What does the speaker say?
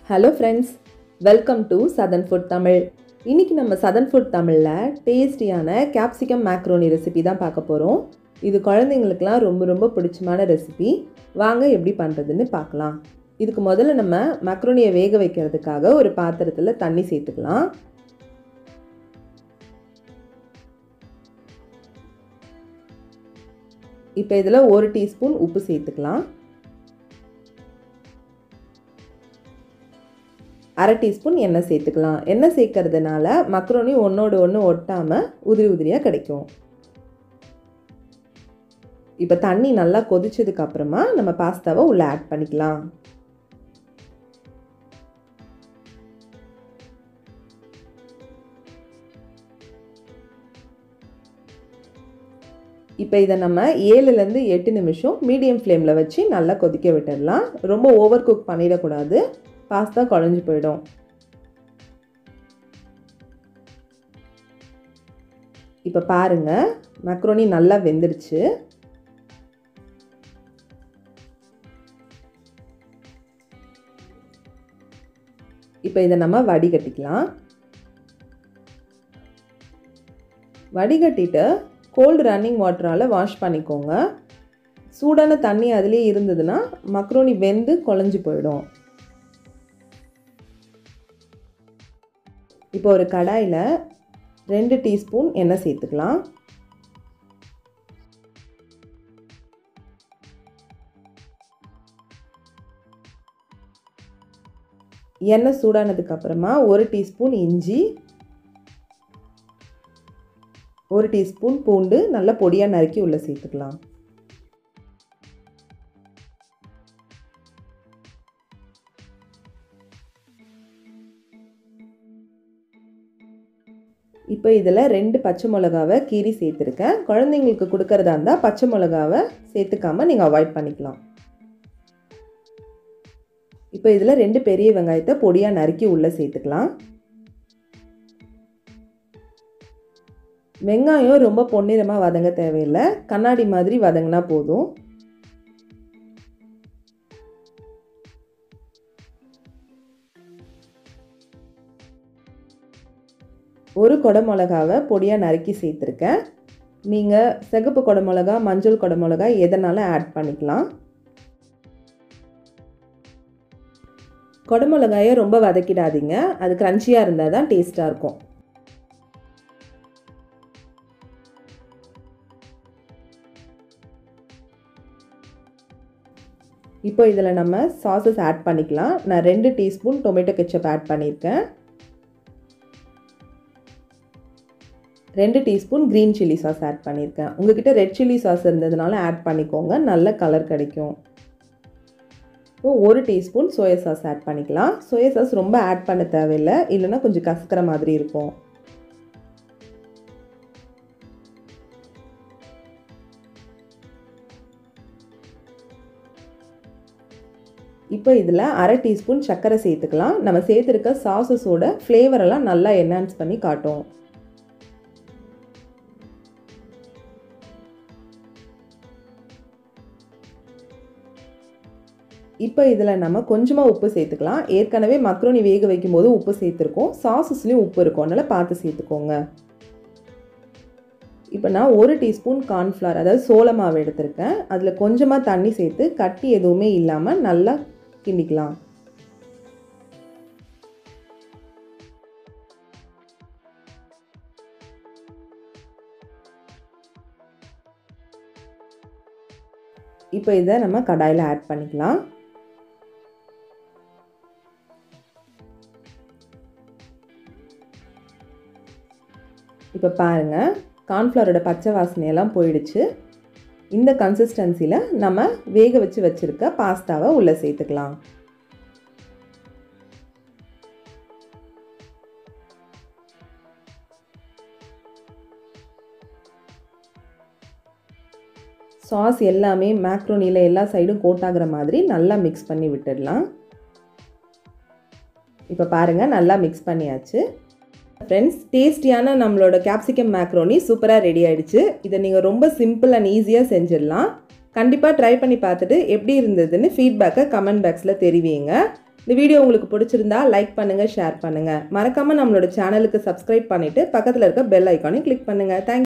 hello friends welcome to southern food Tamil இன்றைக்கி நம்ம southern food தமிழில் டேஸ்டியான கேப்சிகம் மேக்ரோனி ரெசிபி தான் பார்க்க போகிறோம் இது குழந்தைங்களுக்குலாம் ரொம்ப ரொம்ப பிடிச்சமான ரெசிபி வாங்க எப்படி பண்ணுறதுன்னு பார்க்கலாம் இதுக்கு முதல்ல நம்ம மேக்ரோனியை வேக வைக்கிறதுக்காக ஒரு பாத்திரத்தில் தண்ணி சேர்த்துக்கலாம் இப்போ இதில் ஒரு டீஸ்பூன் உப்பு சேர்த்துக்கலாம் அரை டீஸ்பூன் எண்ணெய் சேர்த்துக்கலாம் எண்ணெய் சேர்க்கறதுனால மக்ரோனி ஒன்றோடு ஒன்று ஒட்டாமல் உதிரி உதிரியாக கிடைக்கும் இப்போ தண்ணி நல்லா கொதிச்சதுக்கு அப்புறமா நம்ம பாஸ்தாவை உள்ளே ஆட் பண்ணிக்கலாம் இப்போ இதை நம்ம ஏழுலேருந்து எட்டு நிமிஷம் மீடியம் ஃப்ளேமில் வச்சு நல்லா கொதிக்க விட்டுடலாம் ரொம்ப ஓவர் குக் பண்ணிடக்கூடாது பாஸ்தா குழஞ்சி போயிடும் இப்போ பாருங்கள் மக்ரோனி நல்லா வெந்துடுச்சு இப்போ இதை நம்ம வடிகட்டிக்கலாம் வடிகட்டிட்டு கோல்டு ரன்னிங் வாட்டரால் வாஷ் பண்ணிக்கோங்க சூடான தண்ணி அதுலேயே இருந்ததுன்னா மக்ரோனி வெந்து குழஞ்சி போயிடும் இப்போ ஒரு கடாயில் ரெண்டு டீஸ்பூன் எண்ணெய் சேர்த்துக்கலாம் எண்ணெய் சூடானதுக்கு அப்புறமா ஒரு டீஸ்பூன் இஞ்சி ஒரு டீஸ்பூன் பூண்டு நல்லா பொடியாக நறுக்கி உள்ளே சேர்த்துக்கலாம் இப்போ இதில் ரெண்டு பச்சை மிளகாவை கீரி சேர்த்துருக்கேன் குழந்தைங்களுக்கு கொடுக்கறதா இருந்தால் பச்சை மிளகாவை சேர்த்துக்காமல் நீங்கள் அவாய்ட் பண்ணிக்கலாம் இப்போ இதில் ரெண்டு பெரிய வெங்காயத்தை பொடியாக நறுக்கி உள்ளே சேர்த்துக்கலாம் வெங்காயம் ரொம்ப பொன்னிறமாக வதங்க தேவையில்லை கண்ணாடி மாதிரி வதங்கினா போதும் ஒரு கொடை மிளகாவை பொடியாக நறுக்கி சேர்த்துருக்கேன் நீங்கள் சிகப்பு கொடை மிளகா மஞ்சள் கொடை மிளகா எதனாலும் ஆட் பண்ணிக்கலாம் கொடை மிளகாயை ரொம்ப வதக்கிடாதீங்க அது க்ரன்ச்சியாக இருந்தால் தான் டேஸ்ட்டாக இருக்கும் இப்போ இதில் நம்ம சாஸஸ் ஆட் பண்ணிக்கலாம் நான் ரெண்டு டீஸ்பூன் டொமேட்டோ கெச்சப் ஆட் பண்ணியிருக்கேன் ரெண்டு teaspoon green chilli sauce add பண்ணியிருக்கேன் உங்ககிட்ட ரெட் சில்லி சாஸ் இருந்ததுனால ஆட் பண்ணிக்கோங்க நல்ல கலர் கிடைக்கும் ஒரு டீஸ்பூன் சோயா சாஸ் ஆட் பண்ணிக்கலாம் சோயா சாஸ் ரொம்ப ஆட் பண்ண தேவையில்லை இல்லைன்னா கொஞ்சம் கசக்கிற மாதிரி இருக்கும் இப்போ இதில் அரை டீஸ்பூன் சர்க்கரை சேர்த்துக்கலாம் நம்ம சேர்த்துருக்க சாஸஸோட ஃப்ளேவரெல்லாம் நல்லா என்ஹான்ஸ் பண்ணி காட்டும் இப்போ இதில் நம்ம கொஞ்சமாக உப்பு சேர்த்துக்கலாம் ஏற்கனவே மக்ரோனி வேக வைக்கும் போது உப்பு சேர்த்துருக்கோம் சாஸஸ்லேயும் உப்பு இருக்கும் அதனால் பார்த்து சேர்த்துக்கோங்க இப்போ நான் ஒரு டீஸ்பூன் கார்ன்ஃப்ளவர் அதாவது சோள மாவு எடுத்திருக்கேன் அதில் கொஞ்சமாக தண்ணி சேர்த்து கட்டி எதுவுமே இல்லாமல் நல்லா கிண்டிக்கலாம் இப்போ இதை நம்ம கடாயில் ஆட் பண்ணிக்கலாம் இப்போ பாருங்கள் கார்ன்ஃப்ளவரோட பச்சை வாசனையெல்லாம் போயிடுச்சு இந்த கன்சிஸ்டன்சியில் நம்ம வேக வச்சு வச்சுருக்க பாஸ்தாவை உள்ளே சேர்த்துக்கலாம் சாஸ் எல்லாமே மேக்ரோனியில் எல்லா சைடும் கோட் ஆகிற மாதிரி நல்லா மிக்ஸ் பண்ணி விட்டுடலாம் இப்போ பாருங்கள் நல்லா மிக்ஸ் பண்ணியாச்சு ஃப்ரெண்ட்ஸ் டேஸ்டியான நம்மளோட கேப்சிகம் மேக்ரோனி சூப்பராக ரெடி ஆயிடுச்சு இதை நீங்கள் ரொம்ப சிம்பிள் அண்ட் ஈஸியாக செஞ்சிடலாம் கண்டிப்பாக ட்ரை பண்ணி பார்த்துட்டு எப்படி இருந்ததுன்னு ஃபீட்பேக்கை கமெண்ட் பாக்ஸில் தெரிவிங்க இந்த வீடியோ உங்களுக்கு பிடிச்சிருந்தா லைக் பண்ணுங்கள் ஷேர் பண்ணுங்கள் மறக்காமல் நம்மளோட சேனலுக்கு சப்ஸ்கிரைப் பண்ணிவிட்டு பக்கத்தில் இருக்க பெல் ஐக்கானையும் கிளிக் பண்ணுங்கள் தேங்க்